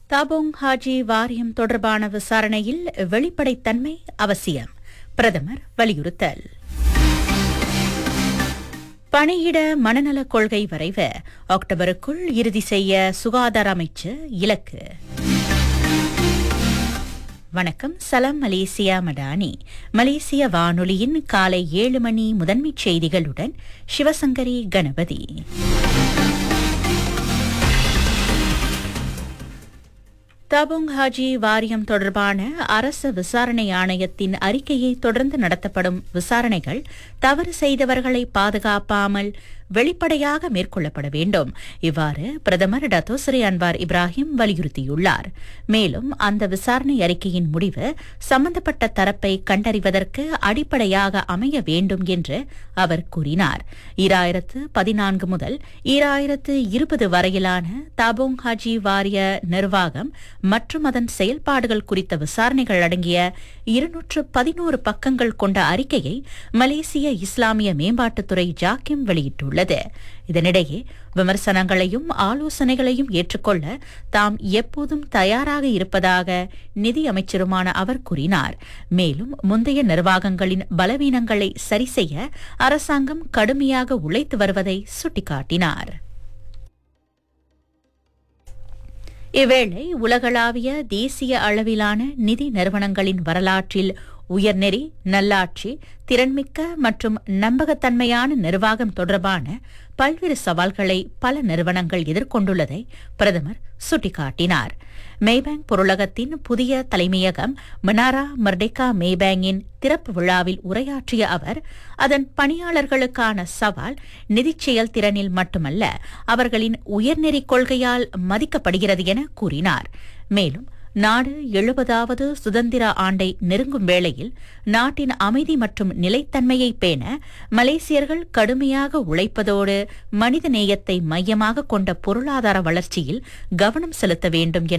தாபோங் ஹாஜி வாரியம் தொடர்பான விசாரணையில் வெளிப்படைத்தன்மை அவசியம் பிரதமர் வலியுறுத்தல் பணியிட மனநலக் கொள்கை வரைவு அக்டோபருக்குள் இறுதி செய்ய சுகாதார அமைச்சு இலக்கு வணக்கம் சலாம் மலேசியா மடானி மலேசிய வானொலியின் காலை ஏழு மணி முதன்மைச் செய்திகளுடன் சிவசங்கரி கணபதி தபுங் ஹாஜி வாரியம் தொடர்பான அரசு விசாரணை ஆணையத்தின் அறிக்கையை தொடர்ந்து நடத்தப்படும் விசாரணைகள் தவறு செய்தவர்களை பாதுகாப்பாமல் வெளிப்படையாக மேற்கொள்ளப்பட வேண்டும் இவ்வாறு பிரதமர் டத்தோஸ்ரீ அன்வார் இப்ராஹிம் வலியுறுத்தியுள்ளார் மேலும் அந்த விசாரணை அறிக்கையின் முடிவு சம்பந்தப்பட்ட தரப்பை கண்டறிவதற்கு அடிப்படையாக அமைய வேண்டும் என்று அவர் கூறினார் ஈராயிரத்து பதினான்கு முதல் ஈராயிரத்து இருபது வரையிலான தாபோங் ஹாஜி வாரிய நிர்வாகம் மற்றும் அதன் செயல்பாடுகள் குறித்த விசாரணைகள் அடங்கிய இருநூற்று பதினோரு பக்கங்கள் கொண்ட அறிக்கையை மலேசிய இஸ்லாமிய மேம்பாட்டுத்துறை ஜாக்கிம் வெளியிட்டுள்ளது இதனிடையே விமர்சனங்களையும் ஆலோசனைகளையும் ஏற்றுக்கொள்ள தாம் எப்போதும் தயாராக இருப்பதாக நிதி அமைச்சருமான அவர் கூறினார் மேலும் முந்தைய நிர்வாகங்களின் பலவீனங்களை சரிசெய்ய அரசாங்கம் கடுமையாக உழைத்து வருவதை சுட்டிக்காட்டினார் இவ்வேளை உலகளாவிய தேசிய அளவிலான நிதி நிறுவனங்களின் வரலாற்றில் உயர்நெறி நல்லாட்சி திறன்மிக்க மற்றும் நம்பகத்தன்மையான நிர்வாகம் தொடர்பான பல்வேறு சவால்களை பல நிறுவனங்கள் எதிர்கொண்டுள்ளதை பிரதமர் சுட்டிக்காட்டினார் மேபேங்க் பொருளகத்தின் புதிய தலைமையகம் மனாரா மர்டெக்கா மேபேங்கின் திறப்பு விழாவில் உரையாற்றிய அவர் அதன் பணியாளர்களுக்கான சவால் நிதிச் செயல்திறனில் மட்டுமல்ல அவர்களின் உயர்நெறி கொள்கையால் மதிக்கப்படுகிறது என கூறினார் மேலும் நாடு எழுபதாவது சுதந்திர ஆண்டை நெருங்கும் வேளையில் நாட்டின் அமைதி மற்றும் நிலைத்தன்மையை பேண மலேசியர்கள் கடுமையாக உழைப்பதோடு மனித நேயத்தை மையமாக கொண்ட பொருளாதார வளர்ச்சியில் கவனம் செலுத்த வேண்டும் என